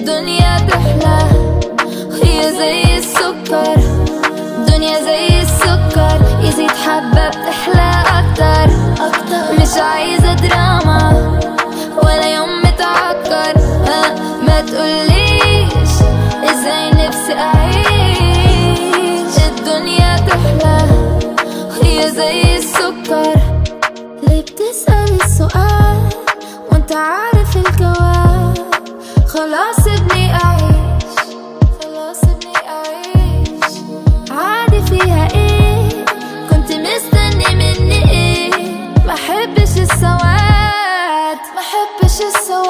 الدنيا تحلى وهي زي السكر الدنيا زي السكر يزيد حبة بتحلى أكتر أكتر مش عايزة دراما ولا يوم متعكر ها ما تقوليش ازاي نفسي أعيش الدنيا تحلى وهي زي السكر ليه بتسأل السؤال وانت عارف الجواب خلاص ابني أعيش خلاص ابني أعيش عادي فيها ايه كنت مستني مني ايه ما حبش السواد ما حبش السواد